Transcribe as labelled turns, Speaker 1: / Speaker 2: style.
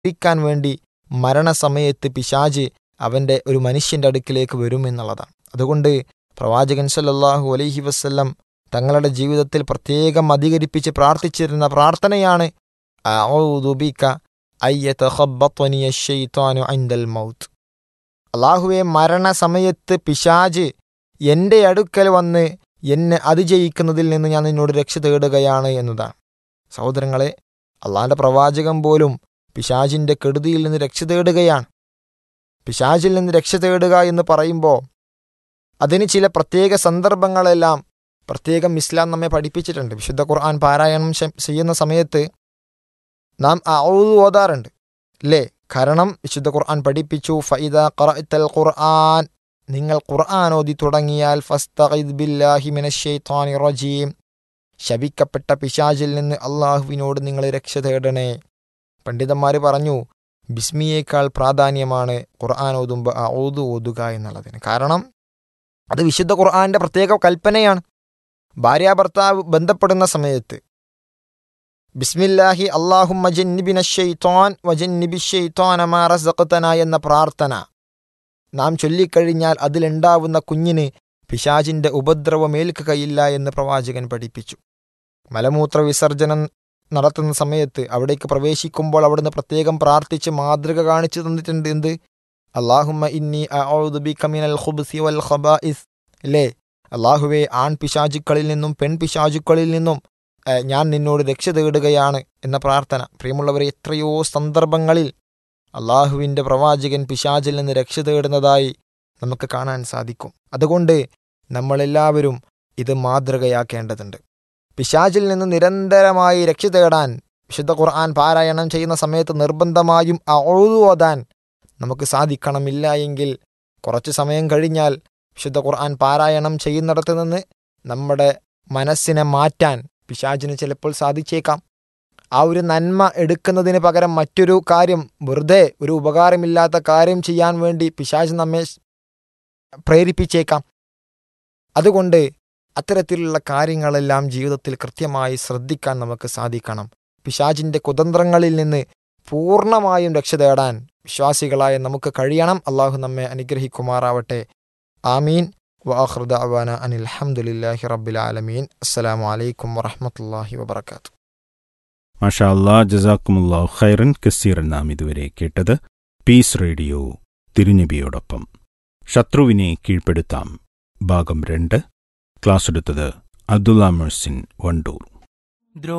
Speaker 1: ഇരിക്കാൻ വേണ്ടി മരണസമയത്ത് പിശാജ് അവൻ്റെ ഒരു മനുഷ്യൻ്റെ അടുക്കിലേക്ക് വരും എന്നുള്ളതാണ് അതുകൊണ്ട് പ്രവാചകൻ സല്ലല്ലാഹു അലൈഹി വസ്ല്ലം തങ്ങളുടെ ജീവിതത്തിൽ പ്രത്യേകം അധികരിപ്പിച്ച് പ്രാർത്ഥിച്ചിരുന്ന പ്രാർത്ഥനയാണ് അഊദു ബിക അയ്യതഖബ്ബത്വനിയ ശൈത്വാനു ഇൻദൽ മൗത്ത് അള്ളാഹുവെ മരണസമയത്ത് പിശാജ് എൻ്റെ അടുക്കൽ വന്ന് എന്നെ അതിജയിക്കുന്നതിൽ നിന്ന് ഞാൻ നിന്നോട് രക്ഷ തേടുകയാണ് എന്നതാണ് സഹോദരങ്ങളെ അള്ളാഹിൻ്റെ പ്രവാചകം പോലും പിശാജിൻ്റെ കെടുതിയിൽ നിന്ന് രക്ഷ തേടുകയാണ് പിശാജിൽ നിന്ന് രക്ഷ തേടുക എന്ന് പറയുമ്പോൾ അതിന് ചില പ്രത്യേക സന്ദർഭങ്ങളെല്ലാം പ്രത്യേകം ഇസ്ലാം നമ്മെ പഠിപ്പിച്ചിട്ടുണ്ട് വിശുദ്ധ ഖുർആൻ പാരായണം ശ- ചെയ്യുന്ന സമയത്ത് നാം ഔദു ഓതാറുണ്ട് അല്ലേ കാരണം വിശുദ്ധ ഖുർആൻ പഠിപ്പിച്ചു ഫൈദ ഖറഅത്തൽ ഖുർആൻ നിങ്ങൾ ഖുർആൻ ഓതി തുടങ്ങിയാൽ ഫസ്തഖിദ് ബില്ലാഹി മിനശ് ശൈത്വാനിർ റജീം ശപിക്കപ്പെട്ട പിശാചിൽ നിന്ന് അള്ളാഹുവിനോട് നിങ്ങൾ രക്ഷ തേടണേ പണ്ഡിതന്മാർ പറഞ്ഞു ബിസ്മിയേക്കാൾ പ്രാധാന്യമാണ് ഖുർആൻ ഓതുമ്പോൾ ഔദു ഓതുക എന്നുള്ളതിന് കാരണം അത് വിശുദ്ധ ഖുർആന്റെ പ്രത്യേക കൽപ്പനയാണ് ഭാര്യാഭർത്താവ് ബന്ധപ്പെടുന്ന സമയത്ത് ബിസ്മില്ലാഹി അള്ളാഹുമ്മ ജന്നിബിന ഷെയ്ത്തോൻ വജന്നിബി ഷെയ്ത്തോൻ അമാറസഖത്തന എന്ന പ്രാർത്ഥന നാം ചൊല്ലിക്കഴിഞ്ഞാൽ അതിലുണ്ടാവുന്ന കുഞ്ഞിന് പിശാചിന്റെ ഉപദ്രവം ഏൽക്കുകയില്ല എന്ന് പ്രവാചകൻ പഠിപ്പിച്ചു മലമൂത്ര വിസർജനം നടത്തുന്ന സമയത്ത് അവിടേക്ക് പ്രവേശിക്കുമ്പോൾ അവിടുന്ന് പ്രത്യേകം പ്രാർത്ഥിച്ച് മാതൃക കാണിച്ചു തന്നിട്ടുണ്ട് എന്ത് അള്ളാഹുമ്മ ഇന്നി അഊദു ബിക മിനൽ ഖുബ്സി വൽ ഖബായിസ് അല്ലേ അള്ളാഹുവെ ആൺ പിശാചുക്കളിൽ നിന്നും പെൺ പിശാചുക്കളിൽ നിന്നും ഏഹ്, ഞാൻ നിന്നോട് രക്ഷ തേടുകയാണ് എന്ന പ്രാർത്ഥന പ്രിയമുള്ളവരെ എത്രയോ സന്ദർഭങ്ങളിൽ അള്ളാഹുവിൻ്റെ പ്രവാചകൻ പിശാചിൽ നിന്ന് രക്ഷ തേടുന്നതായി നമുക്ക് കാണാൻ സാധിക്കും അതുകൊണ്ട് നമ്മളെല്ലാവരും ഇത് മാതൃകയാക്കേണ്ടതുണ്ട് പിശാചിൽ നിന്ന് നിരന്തരമായി രക്ഷ തേടാൻ വിശുദ്ധ ഖുർആൻ പാരായണം ചെയ്യുന്ന സമയത്ത് നിർബന്ധമായും ഔദു ഓതാൻ നമുക്ക് സാധിക്കണമില്ല എങ്കിൽ കുറച്ച് സമയം കഴിഞ്ഞാൽ വിശുദ്ധ ഖുർആൻ പാരായണം ചെയ്യുന്നിടത്ത് നിന്ന് നമ്മുടെ മനസ്സിനെ മാറ്റാൻ പിശാചിന് ചിലപ്പോൾ സാധിച്ചേക്കാം ആ ഒരു നന്മ എടുക്കുന്നതിന് പകരം മറ്റൊരു കാര്യം വെറുതെ ഒരു ഉപകാരമില്ലാത്ത കാര്യം ചെയ്യാൻ വേണ്ടി പിശാച് നമ്മെ പ്രേരിപ്പിച്ചേക്കാം അതുകൊണ്ട് അത്തരത്തിലുള്ള കാര്യങ്ങളെല്ലാം ജീവിതത്തിൽ കൃത്യമായി ശ്രദ്ധിക്കാൻ നമുക്ക് സാധിക്കണം പിശാചിൻ്റെ കുതന്ത്രങ്ങളിൽ നിന്ന് പൂർണ്ണമായും രക്ഷ തേടാൻ വിശ്വാസികളായ നമുക്ക് കഴിയണം അള്ളാഹു നമ്മെ അനുഗ്രഹിക്കുമാറാവട്ടെ ആമീൻ വാഹൃദ അവാന അനിൽ അഹമ്മദില്ലാഹി റബ്ബിൽ ആലമീൻ അസ്സലാമു അലൈക്കും വറഹമത്തല്ലാഹി വബർക്കാത്തു
Speaker 2: മാഷാ അല്ലാ ജസാക്കുമുല്ലാ ഖൈറൻ കസീറൻ നാം ഇതുവരെ കേട്ടത് പീസ് റേഡിയോ തിരുനബിയോടൊപ്പം ശത്രുവിനെ കീഴ്പ്പെടുത്താം ഭാഗം രണ്ട് ക്ലാസ് എടുത്തത് അബ്ദുള്ള മെഴ്സിൻ വണ്ടൂർ